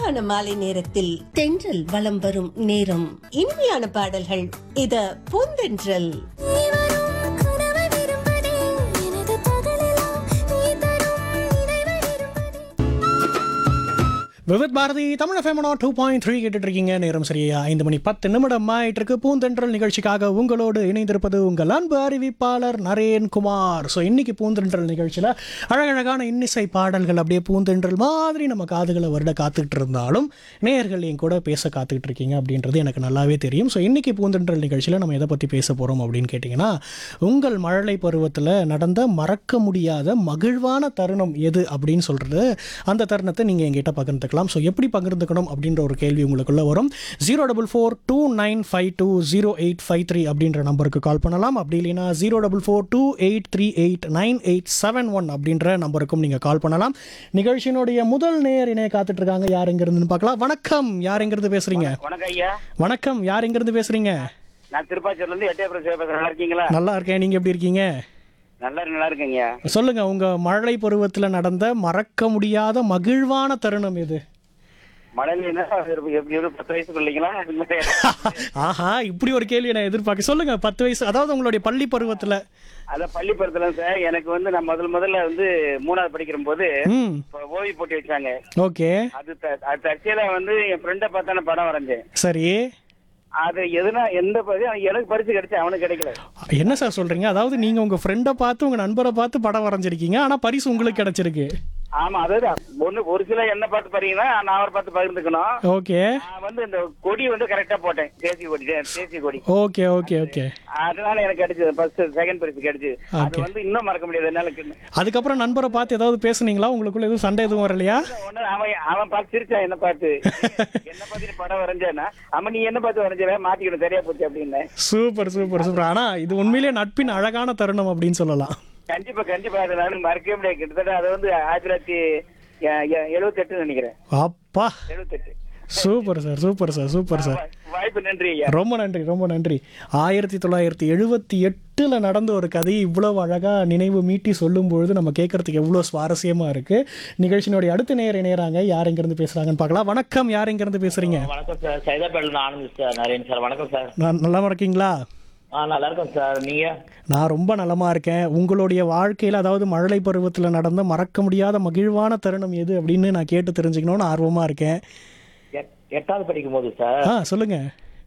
இனிமையான மாலை நேரத்தில் தென்றல் வலம் வரும் நேரம் இனிமையான பாடல்கள் இத பூந்தென்றல் விவித் பாரதி தமிழ் எஃப்எம்னோ டூ பாயிண்ட் த்ரீ கேட்டுட்டு இருக்கீங்க நேரம் சரியா ஐந்து மணி பத்து நிமிடம் ஆயிட்டு இருக்கு பூந்தென்றல் நிகழ்ச்சிக்காக உங்களோடு இணைந்திருப்பது உங்கள் அன்பு அறிவிப்பாளர் நரேன்குமார் ஸோ இன்னைக்கு பூந்தென்றல் நிகழ்ச்சியில் அழகழகான இன்னிசை பாடல்கள் அப்படியே பூந்தென்றல் மாதிரி நம்ம காதுகளை வருட காத்துக்கிட்டு இருந்தாலும் நேயர்கள் என் கூட பேச காத்துக்கிட்டு இருக்கீங்க அப்படின்றது எனக்கு நல்லாவே தெரியும் ஸோ இன்னைக்கு பூந்தென்றல் நிகழ்ச்சியில் நம்ம எதை பற்றி பேச போகிறோம் அப்படின்னு கேட்டிங்கன்னா உங்கள் மழலை பருவத்தில் நடந்த மறக்க முடியாத மகிழ்வான தருணம் எது அப்படின்னு சொல்கிறது அந்த தருணத்தை நீங்கள் எங்கிட்ட பகிர்ந்துக்கலாம் ஸோ எப்படி பகிர்ந்துக்கணும் அப்படின்ற ஒரு கேள்வி உங்களுக்குள்ள வரும் zero double four two nine five two zero eight five three அப்படின்ற நம்பருக்கு கால் பண்ணலாம் அப்படி இல்லைன்னா zero double four two eight three eight nine eight seven one அப்படின்ற நம்பருக்கும் நீங்கள் கால் பண்ணலாம் நிகழ்ச்சியினுடைய முதல் நேர் இணைய காத்துட்டு இருக்காங்க யார் எங்கிருந்துன்னு பார்க்கலாம் வணக்கம் யார் எங்கிருந்து பேசுறீங்க வணக்கம் ஐயா வணக்கம் யார் எங்கிருந்து பேசுறீங்க நான் திருப்பாச்சூர்ல இருந்து எட்டயபுரம் சிவபேசுறேன் நல்லா இருக்கீங்களா நல்லா இருக்கேன் நீங்க எப்படி இருக்கீங்க நல்லா இருக்கு, நல்லா இருக்கீங்க சொல்லுங்க உங்க மழலை பருவத்தில் நடந்த மறக்க முடியாத மகிழ்வான தருணம் எது மழையில என்ன எப்படி எப்படி பத்து வயசுக்கு இல்லைங்களா ஆஹா இப்படி ஒரு கேள்வி நான் எதிர்பார்க்க சொல்லுங்க பத்து வயசு அதாவது உங்களுடைய பள்ளி பருவத்துல அத பள்ளி பருவத்துல சார் எனக்கு வந்து நான் முதல் முதல்ல வந்து மூணாவது படிக்கிற போது ம் இப்ப ஓய்வு போட்டி வச்சாங்க ஓகே அது த- அது தற்செயலா வந்து என் ஃப்ரெண்டை பார்த்தா நான் படம் வரைஞ்சேன் சரி அது எதுனா எந்த பரிசு எனக்கு பரிசு கிடைச்சு அவனுக்கு கிடைக்கல என்ன சார் சொல்றீங்க அதாவது நீங்க உங்க ஃப்ரெண்டை பார்த்து உங்க நண்பரை பார்த்து படம் வரைஞ்சிருக்கீங்க ஆனா பரிசு உங்களுக்கு கிடைச்சிருக்கு ஆமா அதாவது ஒண்ணு ஒரு சில என்ன பார்த்து பாத்தீங்கன்னா நான் அவரை பார்த்து பகிர்ந்துக்கணும் ஓகே நான் வந்து இந்த கொடி வந்து கரெக்டா போட்டேன் தேசிய கொடி தேசிய கொடி ஓகே ஓகே ஓகே அதனால எனக்கு கிடைச்சது ஃபர்ஸ்ட் செகண்ட் பிரைஸ் கிடைச்சது அது Okay. வந்து இன்னும் மறக்க முடியாது என்னால அதுக்கப்புறம் நண்பரை பார்த்து ஏதாவது பேசுனீங்களா உங்களுக்குள்ள எதுவும் சண்டை எதுவும் வரலையா ஒண்ணு அவன் அவன் பார்த்து சிரிச்சான் என்ன பார்த்து என்ன பார்த்து நீ படம் வரைஞ்சானா அவன் நீ என்ன பார்த்து வரைஞ்சவன் மாத்திக்கணும் சரியா போச்சு அப்படின்னு சூப்பர் சூப்பர் சூப்பர் ஆனா இது உண்மையிலேயே நட்பின் அழகான தருணம் அப்படின்னு சொல்லலாம் கண்டிப்பா கண்டிப்பா அதை நான் மறக்கவே முடியாது கிட்டத்தட்ட அது வந்து ஆயிரத்தி தொள்ளாயிரத்தி எழுபத்தி எட்டு நினைக்கிறேன் அப்பா எழுபத்தெட்டு super sir super sir super sir வாய்ப்பு நன்றி ஐயா ரொம்ப நன்றி ரொம்ப நன்றி ஆயிரத்தி தொள்ளாயிரத்தி எழுபத்தி எட்டில் நடந்த ஒரு கதையை இவ்வளவு அழகாக நினைவு மீட்டி சொல்லும் பொழுது நம்ம கேட்கறதுக்கு எவ்வளோ சுவாரஸ்யமாக இருக்குது நிகழ்ச்சியினுடைய அடுத்த நேர இணையறாங்க யார் எங்கேருந்து பேசுகிறாங்கன்னு பார்க்கலாம் வணக்கம் யார் எங்கேருந்து பேசுகிறீங்க வணக்கம் சார் சைதாப்பேட்டில் ஆனந்த் சார் நரேன் சார் வணக்கம் சார் நான் நல்லா இருக்கீங்களா ஆ நல்லா இருக்கேன் சார் நீங்க நான் ரொம்ப நலமாக இருக்கேன் உங்களுடைய வாழ்க்கையில் அதாவது மழலை பருவத்தில் நடந்த மறக்க முடியாத மகிழ்வான தருணம் எது அப்படின்னு நான் கேட்டு தெரிஞ்சுக்கணும்னு ஆர்வமாக இருக்கேன் எட்- எட்டாவது படிக்கும் போது சார் ஆ சொல்லுங்கள்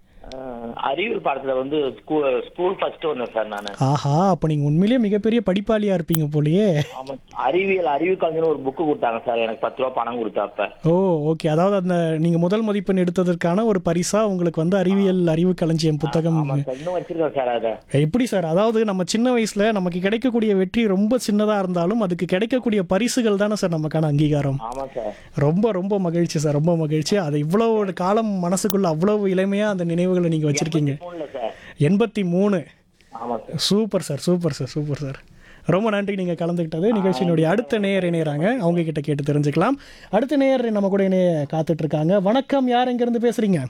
அஹ், அறிவியல் பாடத்துல வந்து ஸ்கூல் ஸ்கூல் ஃபர்ஸ்ட் வந்தேன் சார் நான் ஆஹா அப்போ நீங்கள் உண்மையிலேயே மிகப்பெரிய படிப்பாளியாக இருப்பீங்க போலயே ஆமா அறிவியல் அறிவு கலைஞர் ஒரு புக்கு கொடுத்தாங்க சார் எனக்கு பத்து ரூபா பணம் கொடுத்தாப்ப ஓ ஓகே அதாவது அந்த நீங்க முதல் மதிப்பெண் எடுத்ததற்கான ஒரு பரிசா உங்களுக்கு வந்து அறிவியல் அறிவு களஞ்சியம் புத்தகம் ஆமா சார் இன்னும் வச்சிருக்கேன் சார் அதை எப்படி சார் அதாவது நம்ம சின்ன வயசுல நமக்கு கிடைக்கக்கூடிய வெற்றி ரொம்ப சின்னதா இருந்தாலும் அதுக்கு கிடைக்கக்கூடிய பரிசுகள் தானே சார் நமக்கான அங்கீகாரம் ஆமா சார் ரொம்ப ரொம்ப மகிழ்ச்சி சார் ரொம்ப மகிழ்ச்சி அதை இவ்வளவு ஒரு காலம் மனசுக்குள்ள அவ்வளவு இளமையா அந்த நினைவுகளை நீங்க வச்சிருக்கீங்க போன்ல சார் எண்பத்தி மூணு ஆமா sir super sir super sir super sir ரொம்ப நன்றி நீங்கள் கலந்துக்கிட்டது நிகழ்ச்சியினுடைய அடுத்த நேயர் இணையறாங்க அவங்க கிட்ட கேட்டு தெரிஞ்சுக்கலாம் அடுத்த நேயர் நம்ம கூட இணைய காத்துட்டு இருக்காங்க வணக்கம் யார் எங்கேருந்து பேசுறீங்க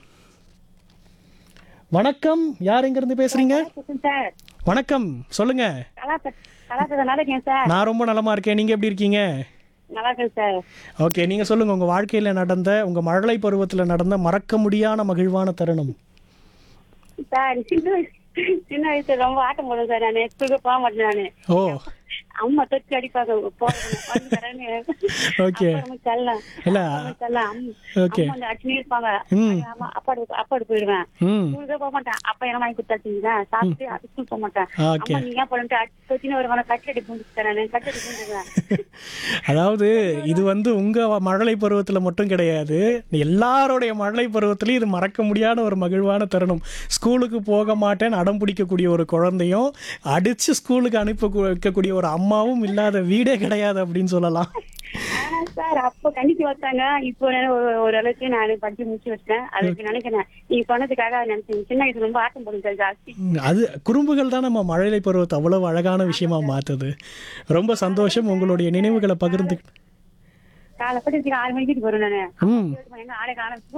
வணக்கம் யார் எங்கேருந்து பேசுறீங்க சார் வணக்கம் சொல்லுங்க கலாச்சார கலாச்சாரம் நல்லா இருக்கேன் சார் நான் ரொம்ப நலமா இருக்கேன் நீங்க எப்படி இருக்கீங்க நல்லா இருக்கேன் சார் ஓகே நீங்க சொல்லுங்க உங்க வாழ்க்கையில நடந்த உங்க மழலை பருவத்துல நடந்த மறக்க முடியாத மகிழ்வான தருணம் சார் சின்ன வயசு சின்ன வயசுல ரொம்ப ஆட்டம் போடுவேன் சார் நான் ஸ்கூலுக்கு போக மாட்டேன் நானு ஓ அம்மா தொட்டு அடிப்பாங்க போறேன் ஓகே செல்லம் இல்ல செல்லம் ஓகே அம்மா வந்து அடிச்சுனே இருப்பாங்க ம். அம்மா அப்பாடு அப்பாடு போயிடுவேன் ம் ஸ்கூலுக்கே போக மாட்டேன் அப்பா என்ன வாங்கி கொடுத்தாச்சுங்களா சாப்பிட்டு அது ஸ்கூல் போக மாட்டேன் ஓகே அம்மா நீங்க போட்டு தொத்தினு வருவாங்க கட்டடி பூண்டு நான் கட்டடி பூண்டுவேன் அதாவது இது வந்து உங்க மழலை பருவத்துல மட்டும் கிடையாது எல்லாருடைய மழலை பருவத்திலையும் இது மறக்க முடியாத ஒரு மகிழ்வான தருணம் ஸ்கூலுக்கு போக மாட்டேன்னு அடம் பிடிக்கக்கூடிய ஒரு குழந்தையும் அடிச்சு ஸ்கூலுக்கு அனுப்ப கு- வைக்கக்கூடிய ஒரு அம்மாவும் இல்லாத வீடே கிடையாது அப்படின்னு சொல்லலாம் ஆனா சார் அப்ப கண்டிச்சு வச்சாங்க இப்போ நான் ஒரு- ஓரளவுக்கு நான் படிச்சு முடிச்சு வச்சேன் அதுக்கு நினைக்கிறேன் நீங்க சொன்னதுக்காக நினைச்சேன் சின்ன வயசுல ரொம்ப ஆட்டம் போடுங்க சார் ஜாஸ்தி ம், அது குறும்புகள் தான் நம்ம மழலை பருவத்தை அவ்வளவு அழகான விஷயமா மாத்துது ரொம்ப சந்தோஷம் உங்களுடைய நினைவுகளை பகிர்ந்து காலை பட்டு ஆறு மணிக்கு வரும் நானு ம் எங்க ஆளை காணும்